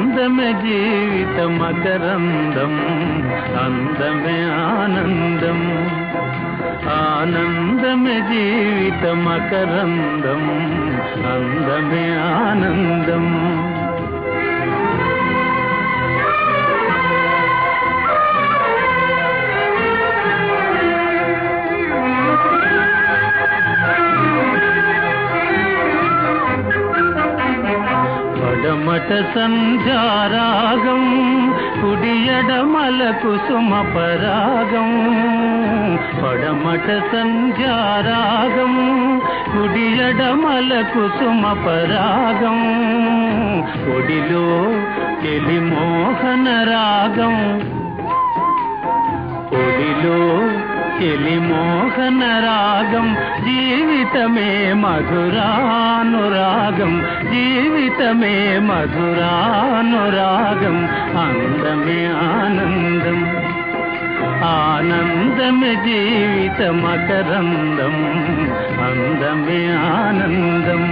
ఆనందమే జీవిత మకరందం అందమే ఆనందం ఆనందమే జీవిత మకరందం అందమే ఆనందం పడమట సంధ్యారాగం కుడియడమల కుసుమ పరాగం పడమట సంధ్యారాగం కుడియడమల కుసుమ పరాగం ఒడిలో కెలి మోహన రాగం ఒడిలో చెలి మోహన రాగం జీవితమే మధురానురాగం జీవితమే మధురానురాగం అందమే ఆనందం ఆనందమే జీవిత మకరందం అందమే ఆనందం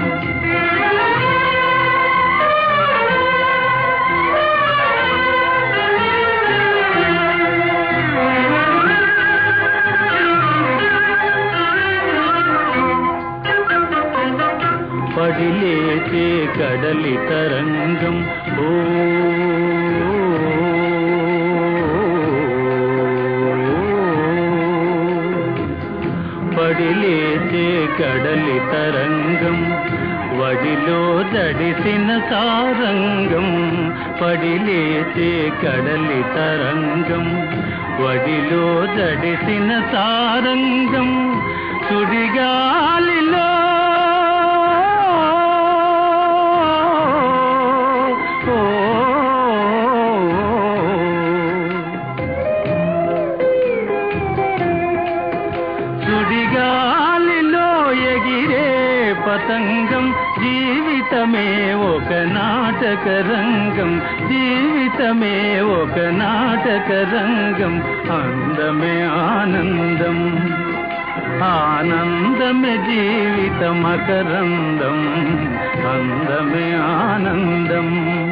పడిలేచే కడలి తరంగం ఓ పడిలేచే కడలి తరంగం వడిలో దడిసిన సారంగం పడిలేచే కడలి తరంగం వడిలో దడిసిన సారంగం సుడిగాలిలో సుడిగాలిలో ఎగిరే పతంగం జీవితమే ఒక నాటక రంగం జీవితమే ఒక నాటక రంగం అందమే ఆనందం ఆనందమే జీవిత మకరందం అందమే ఆనందం